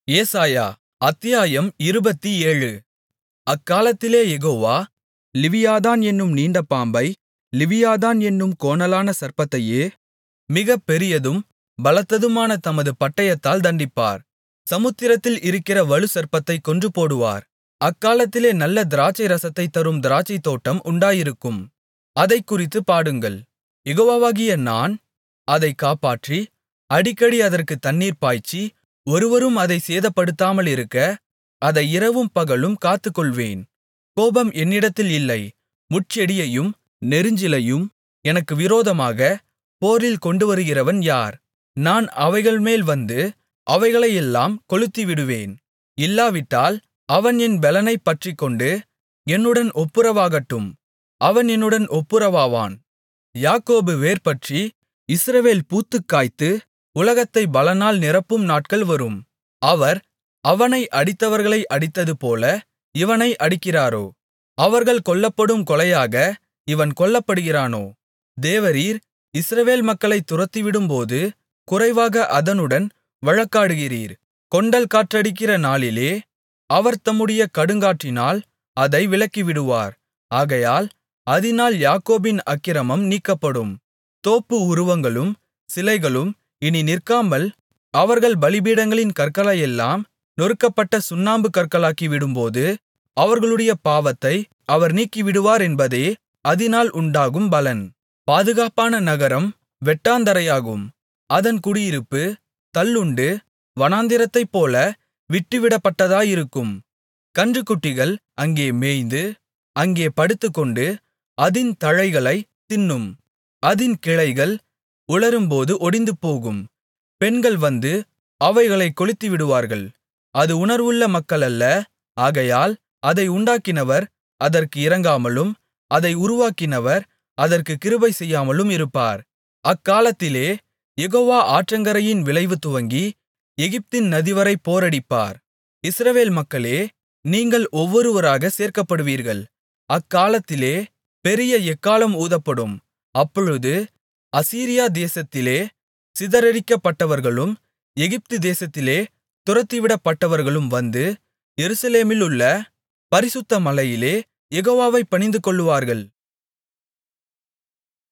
ஏசாயா அத்தியாயம் இருபத்தேழு அக்காலத்திலே யெகோவா லிவியாதான் என்னும் நீண்ட பாம்பை லிவியாதான் என்னும் கோணலான சர்ப்பத்தையே மிகப் பெரியதும் பலத்ததுமான தமது பட்டயத்தால் தண்டிப்பார் சமுத்திரத்தில் இருக்கிற வலுசர்ப்பத்தைக் கொன்றுபோடுவார் அக்காலத்திலே நல்ல திராட்சைரசத்தைத் தரும் திராட்சைத்தோட்டம் உண்டாயிருக்கும் அதைக்குறித்துப் பாடுங்கள் யெகோவாகிய நான் அதைக் காப்பாற்றி அடிக்கடி அதற்குத் தண்ணீர் பாய்ச்சி ஒருவரும் அதைச் சேதப்படுத்தாமலிருக்க அதை இரவும் பகலும் காத்துக்கொள்வேன் கோபம் என்னிடத்தில் இல்லை முட்செடியையும் நெரிஞ்சிலையும் எனக்கு விரோதமாகப் போரில் கொண்டுவருகிறவன் யார் நான் அவைகள்மேல் வந்து அவைகளையெல்லாம் கொளுத்திவிடுவேன் இல்லாவிட்டால் அவன் என் பெலனைப் பற்றிக்கொண்டு என்னுடன் ஒப்புரவாகட்டும் அவன் என்னுடன் ஒப்புரவாவான் யாக்கோபு வேர்பற்றி இஸ்ரவேல் பூத்துக் காய்த்து உலகத்தைப் பலனால் நிரப்பும் நாட்கள் வரும் அவர் அவனை அடித்தவர்களை அடித்ததுபோல இவனை அடிக்கிறாரோ அவர்கள் கொல்லப்படும் கொலையாக இவன் கொல்லப்படுகிறானோ தேவரீர் இஸ்ரவேல் மக்களைத் துரத்திவிடும்போது குறைவாக அதனுடன் வழக்காடுகிறீர் கொண்டல் காற்றடிக்கிற நாளிலே அவர் தம்முடைய கடுங்காற்றினால் அதை விலக்கிவிடுவார் ஆகையால் அதினால் யாக்கோபின் அக்கிரமம் நீக்கப்படும் தோப்பு உருவங்களும் சிலைகளும் இனி நிற்காமல் அவர்கள் பலிபீடங்களின் கற்களையெல்லாம் நொறுக்கப்பட்ட சுண்ணாம்புக் கற்களாக்கிவிடும்போது அவர்களுடைய பாவத்தை அவர் நீக்கிவிடுவார் என்பதே அதினால் உண்டாகும் பலன் பாதுகாப்பான நகரம் வெட்டாந்தரையாகும் அதன் குடியிருப்பு தள்ளுண்டு வனாந்திரத்தைப்போல விட்டுவிடப்பட்டதாயிருக்கும் கன்றுக்குட்டிகள் அங்கே மேய்ந்து அங்கே படுத்துக்கொண்டு அதின் தழைகளைத் தின்னும் அதின் கிளைகள் உலரும்போது ஒடிந்துபோகும் பெண்கள் வந்து அவைகளைக் கொளுத்திவிடுவார்கள் அது உணர்வுள்ள மக்களல்ல ஆகையால் அதை உண்டாக்கினவர் அதற்கு இரங்காமலும் அதை உருவாக்கினவர் அதற்குக் கிருபை செய்யாமலும் இருப்பார் அக்காலத்திலே யெகோவா ஆற்றங்கரையின் விளைவு துவங்கி எகிப்தின் நதிவரை போரடிப்பார் இஸ்ரவேல் மக்களே நீங்கள் ஒவ்வொருவராகச் சேர்க்கப்படுவீர்கள் அக்காலத்திலே பெரிய எக்காளம் ஊதப்படும் அப்பொழுது அசீரியா தேசத்திலே சிதறடிக்கப்பட்டவர்களும் எகிப்து தேசத்திலே துரத்திவிடப்பட்டவர்களும் வந்து எருசலேமிலுள்ள பரிசுத்த மலையிலே யெகோவாவைப் பணிந்துகொள்ளுவார்கள்